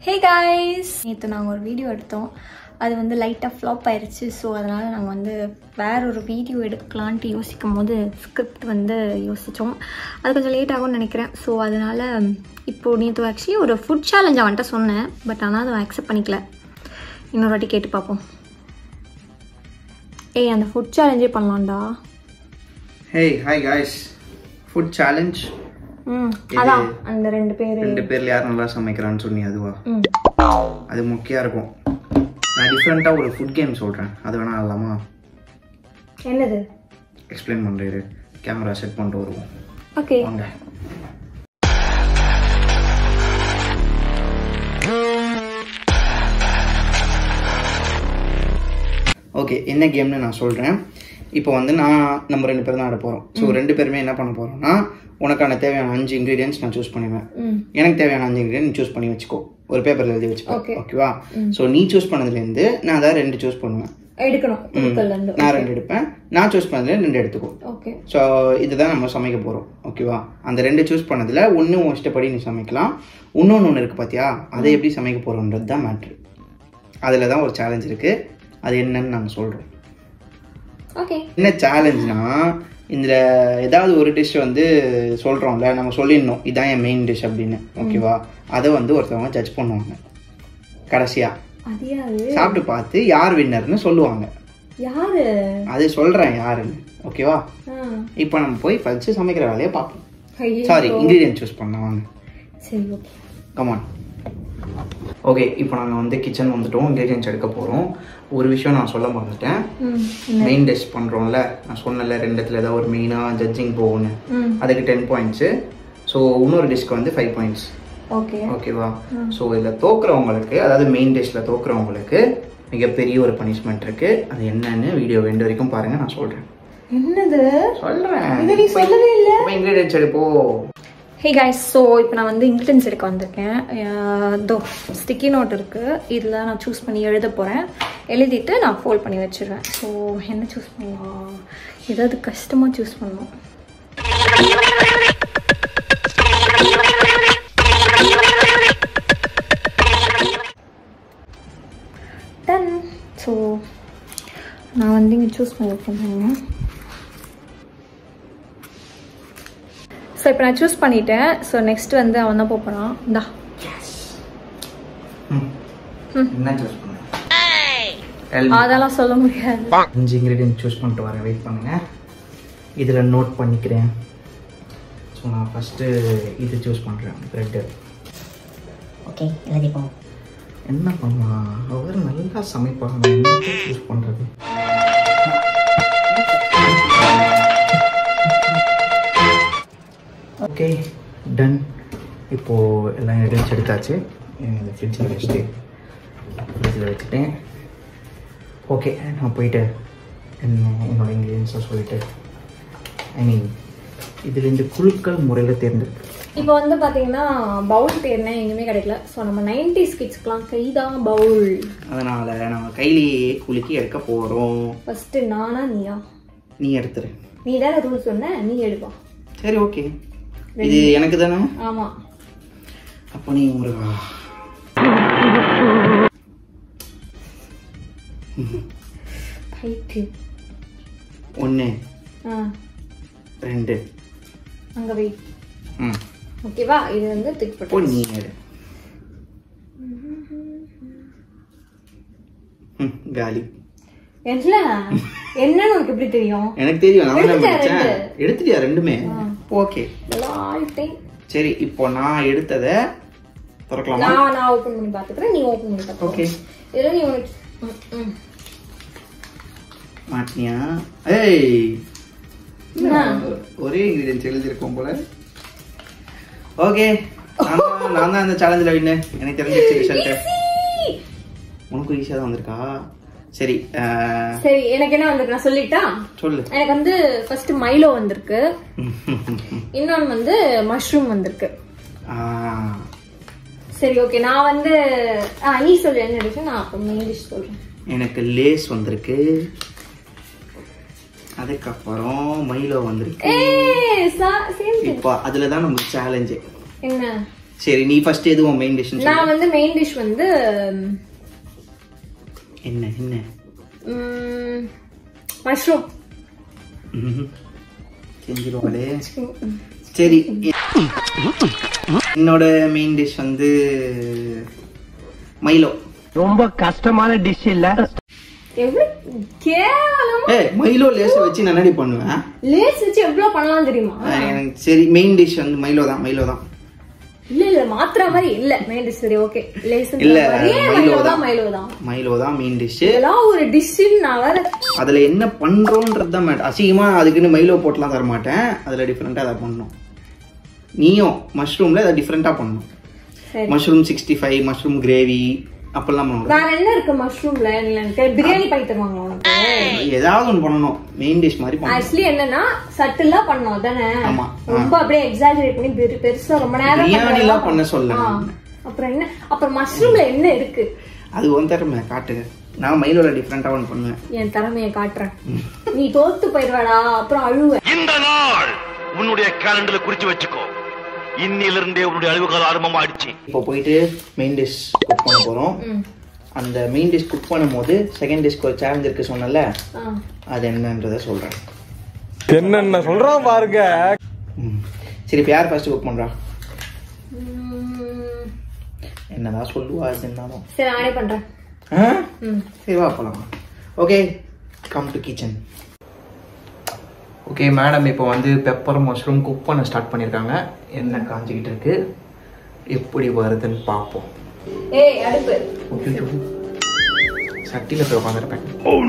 Hey guys நேற்று நாங்கள் ஒரு வீடியோ எடுத்தோம் அது வந்து லைட்டாக ஃப்ளாப் ஆயிடுச்சு ஸோ அதனால் நாங்கள் வந்து வேற ஒரு வீடியோ எடுக்கலான்ட்டு யோசிக்கும் போது ஸ்கிரிப்ட் வந்து யோசித்தோம் அது கொஞ்சம் லேட் ஆகும்னு நினைக்கிறேன் ஸோ அதனால் இப்போது நேற்று ஆக்சுவலி ஒரு ஃபுட் சேலஞ்ச் அவன்கிட்ட சொன்னேன் பட் ஆனால் அதை அக்செப்ட் பண்ணிக்கல இன்னொரு வாட்டி கேட்டு பார்ப்போம் ஏய் அந்த ஃபுட் சேலஞ்சே பண்ணலாம்டா hey hi guys food challenge ம் அதான் அந்த ரெண்டு பேர் ரெண்டு பேர்ல யார் நல்லா சமைக்கிறான்னு சொன்னி அதுவா ம் அது முக்கியம் இருக்கும் நான் டிஃப்ரெண்ட்டாக ஒரு ஃபுட் கேம் சொல்கிறேன் அது வேணா இல்லாமா என்னது எக்ஸ்பிளைன் பண்ணுறது கேமரா செட் பண்ணிட்டு வருவோம் ஓகே வாங்க ஓகே என்ன கேம்னு நான் சொல்கிறேன் இப்போ வந்து நான் நம்ம ரெண்டு பேரும் தான் ஆட போகிறோம் ஸோ ரெண்டு பேருமே என்ன பண்ண போகிறோம்னா உனக்கான தேவையான அஞ்சு இன்க்ரீடியன்ஸ் நான் சூஸ் பண்ணுவேன் ம் எனக்கு தேவையான அஞ்சு இன்க்ரீடியன்ட் சூஸ் பண்ணி வச்சுக்கோ ஒரு பேப்பரில் எழுதி வச்சுக்கோ Okay. ஓகேவா ஸோ நீ சூஸ் பண்ணதுலேருந்து நான் அதான் ரெண்டு சூஸ் பண்ணுவேன் எடுக்கணும் குழுக்கள்லேருந்து நான் ரெண்டு எடுப்பேன் நான் சூஸ் பண்ணதுல ரெண்டு எடுத்துக்கோ ஓகே ஸோ இதுதான் நம்ம சமைக்க போகிறோம் ஓகேவா அந்த ரெண்டு சூஸ் பண்ணதில் ஒன்று உன் இஷ்டப்படி நீ சமைக்கலாம் இன்னொன்று ஒன்று இருக்குது பார்த்தியா அதை எப்படி சமைக்க போகிறோன்றது தான் மேட்ரு அதில் தான் ஒரு சேலஞ்ச் இருக்குது அது என்னன்னு நாங்கள் சொல்கிறோம் ஓகே என்ன சேலஞ்ச்னா இந்த ஏதாவது ஒரு டிஷ் வந்து சொல்கிறோம்ல நம்ம சொல்லிடணும் இதான் என் மெயின் டிஷ் அப்படின்னு ஓகேவா அதை வந்து ஒருத்தவங்க ஜட்ஜ் பண்ணுவாங்க கடைசியாக அது யாரு சாப்பிட்டு பார்த்து யார் வின்னர்னு சொல்லுவாங்க யாரு அது சொல்கிறேன் யாருன்னு ஓகேவா ஆ. இப்போ நம்ம போய் ஃபஸ்ட்டு சமைக்கிற வேலையை பார்ப்போம் ஐயோ. சாரி இன்க்ரீடியன்ட் சூஸ் பண்ண வாங்க சரி ஓகே கமான் ஓகே இப்போ நாங்கள் வந்து கிச்சன் வந்துட்டோம் இன்க்ரீடியன்ஸ் எடுக்க போகிறோம் ஒரு விஷயம் நான் சொல்ல மறந்துட்டேன் ம் மெயின் டிஷ் பண்ணுறோம்ல நான் சொன்னல ரெண்டு இடத்துல ஏதாவது ஒரு மெயினாக ஜட்ஜிங் போகணும் ம் அதுக்கு டென் பாயிண்ட்ஸு ஸோ இன்னொரு டிஷ்க்கு வந்து ஃபைவ் பாயிண்ட்ஸ் ஓகே ஓகேவா ஸோ இதில் தோக்குறவங்களுக்கு அதாவது மெயின் டிஷ்ஷில் தோக்குறவங்களுக்கு மிகப்பெரிய ஒரு பனிஷ்மெண்ட் இருக்குது அது என்னன்னு வீடியோ வேண்டு வரைக்கும் பாருங்கள் நான் சொல்கிறேன் என்னது சொல்கிறேன் இது நீ சொல்லவே இல்ல இன்க்ரீடியன்ஸ் எடுப்போ ஹே கைஸ் ஸோ இப்போ நான் வந்து இன்க்ரீடியன்ஸ் எடுக்க வந்திருக்கேன் அஹ் தோ ஸ்டிக்கி நோட் இருக்குது இதில் நான் சூஸ் பண்ணி எழுத போகிறேன் எழுதிட்டு நான் ஃபோல்ட் பண்ணி வச்சிடுவேன் ஸோ என்ன சூஸ் பண்ணலாம் ஏதாவது கஷ்டமாக சூஸ் பண்ணணும் டன் ஸோ நான் வந்து இங்கே சூஸ் பண்ணியிருக்கேன் ஸோ இப்போ நான் சூஸ் பண்ணிட்டேன் ஸோ நெக்ஸ்ட் வந்து அவன் தான் போகிறான் இந்தா என்ன சூஸ் பண்ண அதெல்லாம் சொல்ல முடியாது அஞ்சு இன்க்ரீடியன்ட் சூஸ் பண்ணிட்டு வரேன் வெயிட் பண்ணுங்க இதில் நோட் பண்ணிக்கிறேன் ஸோ நான் ஃபஸ்ட்டு இது சூஸ் பண்ணுறேன் ப்ரெட்டு ஓகே எழுதிப்போம் என்ன பண்ணலாம் அவர் நல்லா சமைப்பாங்க என்ன சூஸ் பண்ணுறது ஓகே டன் இப்போது எல்லாம் இன்க்ரீடியன்ஸ் எடுத்தாச்சு இந்த ஃப்ரிட்ஜில் வச்சுட்டு ஃப்ரிட்ஜில் வச்சுட்டேன் ஓகே நான் போயிட்டு என்ன என்னோட இன்க்ரீடியன்ஸை சொல்லிட்டு ஐ மீன் இதில் இந்த குழுக்கள் முறையில் தேர்ந்தெடுத்து இப்போ வந்து பார்த்தீங்கன்னா பவுல் தேர்னே எங்கேயுமே கிடைக்கல ஸோ நம்ம நைன்டி கிட்ஸ்க்குலாம் கைதான் பவுல் அதனால் நம்ம கையிலேயே குலுக்கி எடுக்க போகிறோம் ஃபஸ்ட்டு நானா நீயா நீ எடுத்துரு நீ தானே ரூல் சொன்ன நீ எடுப்பா சரி ஓகே இது எனக்கு தானே ஆமாம் அப்போ நீ முருகா ஹைட்டு ஒன்று ஆ ரெண்டு அங்கே வை ம் ஓகேவா இது வந்து திக் இப்போ போட்டு நீ எடு ம், காலி என்ன என்னன்னு உனக்கு எப்படி தெரியும் எனக்கு தெரியும் நான் தான் எடுத்துட்டேன் படிச்சேன் ரெண்டு. எடுத்துட்டியா ரெண்டுமே ஓகே இதெல்லாம் ஆல்டைம் சரி இப்போ நான் எடுத்ததை திறக்கலாமா நான் நான் ஓப்பன் பண்ணி பார்த்துக்கிறேன் நீ ஓப்பன் பண்ணி பார்த்துக்கோ ஓகே இதில் நீ உனக்கு ம், ம். மாட்டினியா ஏய் என்ன? ஒரே இன்கிரீடியன்ஸ் எழுதியிருக்கோம் போல ஓகே நான் தான் இந்த சேலஞ்சில் வின்னு எனக்கு தெரிஞ்சிருச்சு ரிசல்ட்டு உனக்கும் ஈஸியாக தான் வந்திருக்கா சரி அஹ், சரி எனக்கு என்ன வந்திருக்கு நான் சொல்லிட்டா சொல்லு எனக்கு வந்து ஃபர்ஸ்ட் மைலோ வந்திருக்கு இன்னொன்று வந்து மஷ்ரூம் வந்திருக்கு ஆ, சரி ஓகே நான் வந்து ஆ நீ சொல்லு என்ன டிஷ் நான் அப்போ மெயின் டிஷ் சொல்றேன் எனக்கு லேஸ் வந்திருக்கு அதுக்கப்புறம் மைலோ வந்திருக்கு ஏ சேம் இப்போ அதில் தான் நமக்கு சேலஞ்சு என்ன சரி நீ ஃபர்ஸ்ட் எதுவும் மெயின் டிஷ் நான் வந்து மெயின் டிஷ் வந்து என்ன என்ன மஷ்ரூம் ம்ஹும். செஞ்சிருவாளே சரி என்னோட மெயின் டிஷ் வந்து மைலோ ரொம்ப கஷ்டமான டிஷ் இல்ல எவ்வளவு கேவலம் ஏ மைலோ லேச வச்சு நான் என்னடி பண்ணுவேன் லேஸ் வச்சு எவ்வளவு பண்ணலாம் தெரியுமா அஹ் எனக்கு சரி மெயின் டிஷ் வந்து மைலோ தான் மைலோ தான் இல்ல இல்ல மாத்திர மாதிரி இல்ல மெயின் டிஷ் சரி ஓகே லேஸ் இல்ல மைலோ மைலோ தான் தான் மைலோ தான் மைலோ தான் மெயின் டிஷ் இதெல்லாம் ஒரு டிஷ்ஷுன்னு நான் வேற அதுல என்ன பண்றோன்றது தான் மேட்டர் அசிங்கமா அதுக்குன்னு மைலோ போட்டுலாம் தர மாட்டேன் அதுல டிஃப்ரெண்டா அதை பண்ணணும் நீயும் மஷ்ரூம்ல அதை டிஃப்ரெண்டா பண்ணணும் சரி mushroom sixty five mushroom gravy அப்பெல்லாம் பண்ணணும் வேற என்ன இருக்கு மஷ்ரூம்ல எனக்கு பிரியாணி பண்ணி தருவாங்க உனக்கு ஏதாவது ஒன்று பண்ணணும் மெயின் டிஷ் மாதிரி பண்ணணும் ஆக்சுவலி என்னன்னா சட்டிலா பண்ணோம் தானே ஆமா. ரொம்ப அப்படியே எக்ஸாஜரேட் பண்ணி பெரு- பெருசா ரொம்ப நேரம் பிரியாணிலாம் பண்றதெல்லாம் பண்ண சொல்ல ஆ. அப்புறம் என்ன அப்புறம் மஷ்ரூம்ல என்ன இருக்கு அது ஒன் திறமை காட்டு நான் மயிலோட டிஃப்ரெண்டா ஒன்று பண்ணுவேன் என் திறமைய காட்டுறேன் நீ தோத்து போயிடுவாடா அப்புறம் அழுவ இந்த நாள் உன்னுடைய கேலண்டர்ல குறிச்சு வச்சுக்கோ இன்னிலிருந்தே உன்னுடைய அழிவு காலம் ஆரம்பமாயிடுச்சு இப்போ போயிட்டு மெயின் டிஷ் குக் பண்ண போறோம் ம். அந்த மெயின் டிஷ் குக் பண்ணும்போது செகண்ட் டிஷ்க்கு ஒரு சேலஞ்ச் இருக்கு சொன்னல ஆ. அது என்னன்றத சொல்றேன் என்னென்ன சொல்றான் பாருங்க ம். சரி இப்போ யார் ஃபர்ஸ்ட் குக் பண்றா ம். என்னதான் சொல்லுவா அது இருந்தாலும் சரி நானே பண்றேன் ஆ? ம். சரி வா போலாம் okay come to kitchen okay madam இப்போ வந்து பெப்பர் மஷ்ரூம் குக் பண்ண ஸ்டார்ட் பண்ணியிருக்காங்க எண்ணெய் காஞ்சிக்கிட்டு இருக்கு எப்படி வருதுன்னு பார்ப்போம் ஏய் அடுப்பு ஐயோ. சட்டியில் போய் உட்காந்துருப்பேன்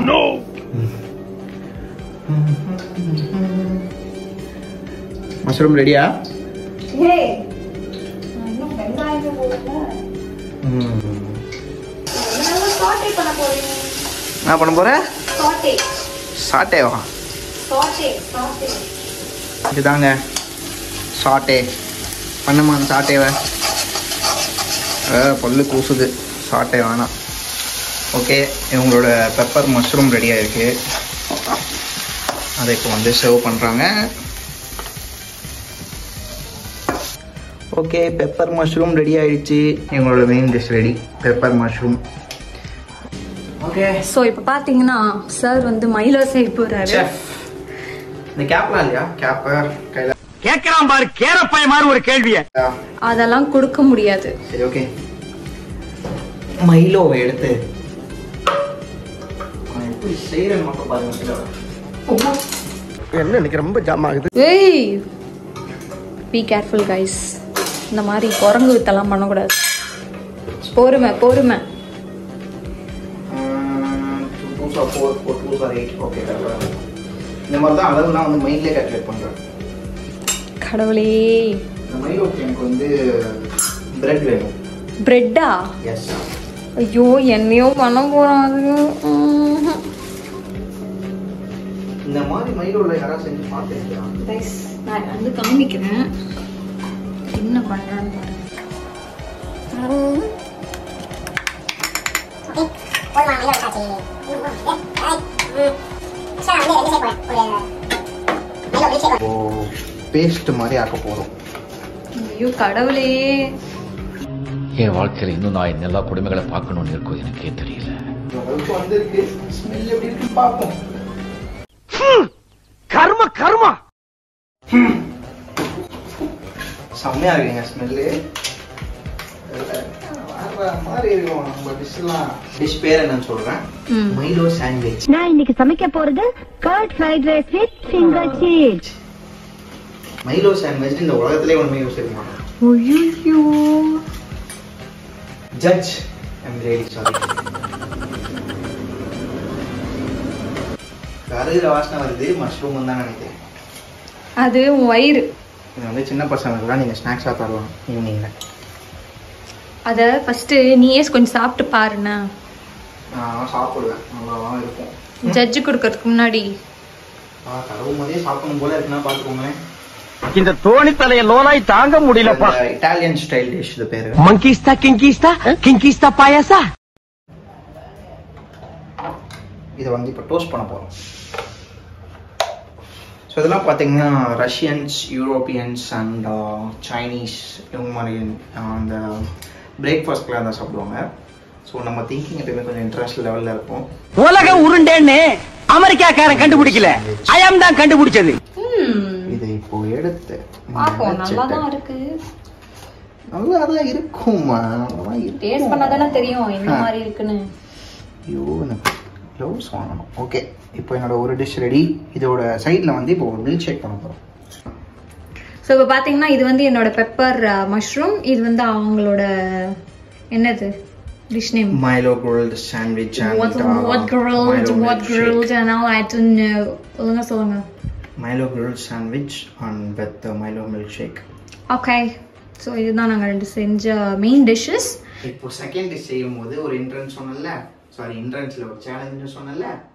மஷ்ரூம் ரெடியா ஏய் நான் இன்னும் வெங்காயமே போடல என்ன சாட்டே பண்ண போறீங்க என்ன பண்ண போற சாட்டே சாட்டேவா சாட்டே சாட்டே இதுதாங்க சாட்டே பண்ணுமா அந்த சாட்டேவை ஆ, பல்லு கூசுது சாட்டே வேணாம் ஓகே இவங்களோட பெப்பர் மஷ்ரூம் ரெடியாக இருக்கு அதை இப்போ வந்து சர்வ் பண்ணுறாங்க ஓகே பெப்பர் மஷ்ரூம் ரெடி ஆயிடுச்சு எங்களோட main dish ready pepper mushroom okay so இப்போ பார்த்தீங்கன்னா சார் வந்து மயிலோ செய்ய போறாரு செஃப் இந்த கேப்லாம் இல்லையா கேப்பை கையில் கேக்குறான் பாரு கேரப்பைய மாதிரி ஒரு கேள்விய அதெல்லாம் கொடுக்க முடியாது சரி ஓகே மைலோவை எடுத்து அவன் எப்படி செய்யறேன்னு மட்டும் பாருங்க மைலோவை. என்ன எனக்கு ரொம்ப ஜாம் ஆகுது ஏய் பி கேர்ஃபுல் கைஸ் இந்த மாதிரி குரங்கு வித்தெல்லாம் பண்ணக்கூடாது பொறுமை பொறுமை உம், two twos are four, four twos are eight. Okay, பரவாயில்ல. இந்த மாதிரி தான் அளவுலாம் வந்து மைண்ட்லேயே கால்குலேட் பண்ணுறேன் கடவுளே இந்த மைலோக்கு எனக்கு வந்து பிரெட் வேணும் பிரெட்டா எஸ் ஐயோ என்னையோ பண்ண போறாங்க ம்ஹும். இந்த மாதிரி மைலோவில் யாராவது செஞ்சு பார்த்துருக்கலாம் Guys, நான் வந்து காமிக்கிறேன் என்ன பண்றான்னு பாருங்க போதுமா மைலோ எடுத்தாச்சு சார் வந்து ரெண்டு சைட் போறேன் ஒரு மைலோ மில்க் ஷேக் இப்போ பேஸ்ட் மாதிரி ஆக்க போகிறோம் ஐயோ கடவுளே என் வாழ்க்கையில் இன்னும் நான் இந்த எல்லா கொடுமைகளை பார்க்கணும்னு இருக்கோ எனக்கே தெரியல அளவுக்கு வந்திருக்கு ஸ்மெல் எப்படி இருக்குன்னு பார்ப்போம் கர்ம கர்மா செம்மையா இருக்குங்க ஸ்மெல்லு மாதிரி இருக்கும் நம்ம டிஷ்லாம் டிஷ் பேர் என்னன்னு சொல்றேன் மைலோ சாண்ட்விச் நான் இன்னைக்கு சமைக்க போறது curd fried rice with finger cheese Milo sandwich இந்த உலகத்திலே ஒன்றுமே யூஸ் இருக்க மாட்டோம் ஐயோ ஜட்ஜ் ஐம் ரியலி சாரி கருகிற வாசனை வருது மஷ்ரூம் தான் நினைக்கிறேன் அது உன் வயிறு இது வந்து சின்ன பசங்களுக்குலாம் நீங்கள் ஸ்நாக்ஸாக தரலாம் ஈவினிங்கில் அதை ஃபஸ்ட்டு நீயே கொஞ்சம் சாப்பிட்டு பாருண்ணா நான் சாப்பிடுவேன் நல்லா தான் இருக்கும் ஜட்ஜு கொடுக்கறதுக்கு முன்னாடி ஆ கடவு மாதிரியே சாப்பிடணும் போல இருக்குன்னா பார்த்துக்கோங்களேன் இந்த தோணி தலைய லோனாய் தாங்க முடியலப்பா இட்டாலியன் ஸ்டைல் டிஷ் இது பேரு மங்கீஸ்தா கிங்கீஸ்தா கிங்கீஸ்தா பாயாசா இதை வந்து இப்போ டோஸ்ட் பண்ண போகிறோம் ஸோ இதெல்லாம் பார்த்தீங்கன்னா ரஷ்யன்ஸ் யூரோப்பியன்ஸ் அண்ட் சைனீஸ் இவங்க மாதிரி uh, அந்த பிரேக்ஃபாஸ்ட்லாம் தான் சாப்பிடுவாங்க ஸோ நம்ம திங்கிங் எப்பயுமே கொஞ்சம் இன்டர்நேஷ்னல் லெவலில் இருக்கும் உலக உருண்டேன்னு அமெரிக்காக்காரன் கண்டுபிடிக்கல அயம் தான் கண்டுபிடிச்சது இதை இப்போ எடுத்து பார்ப்போம் நல்லா தான் இருக்கு நல்லா தான் இருக்கும்மா நல்லா தான் டேஸ்ட் இருக்கும் பண்ணா தானே தெரியும் என்ன மாதிரி இருக்குன்னு ஐயோ எனக்கு க்ளவுஸ் வாங்கணும் ஓகே இப்போ என்னோட ஒரு டிஷ் ரெடி இதோட சைடில் வந்து இப்போ ஒரு மில்க் ஷேக் பண்ண போகிறோம் ஸோ இப்போ பார்த்தீங்கன்னா இது வந்து என்னோட பெப்பர் மஷ்ரூம் இது வந்து அவங்களோட என்னது dish name Milo grilled sandwich and What uh, what grilled Milo what milkshake. grilled and now I don't know சொல்லுங்க சொல்லுங்க Milo grilled sandwich and with the Milo milkshake. Okay so இதுதான் நாங்கள் ரெண்டு செஞ்ச மெயின் டிஷ்ஷஸ் இப்போ செகண்ட் டிஷ் செய்யும் போது ஒரு இன்ட்ரன்ஸ் சொன்னல சாரி இன்ட்ரன்ஸ்ல ஒரு சேலஞ்ச் சொன்னல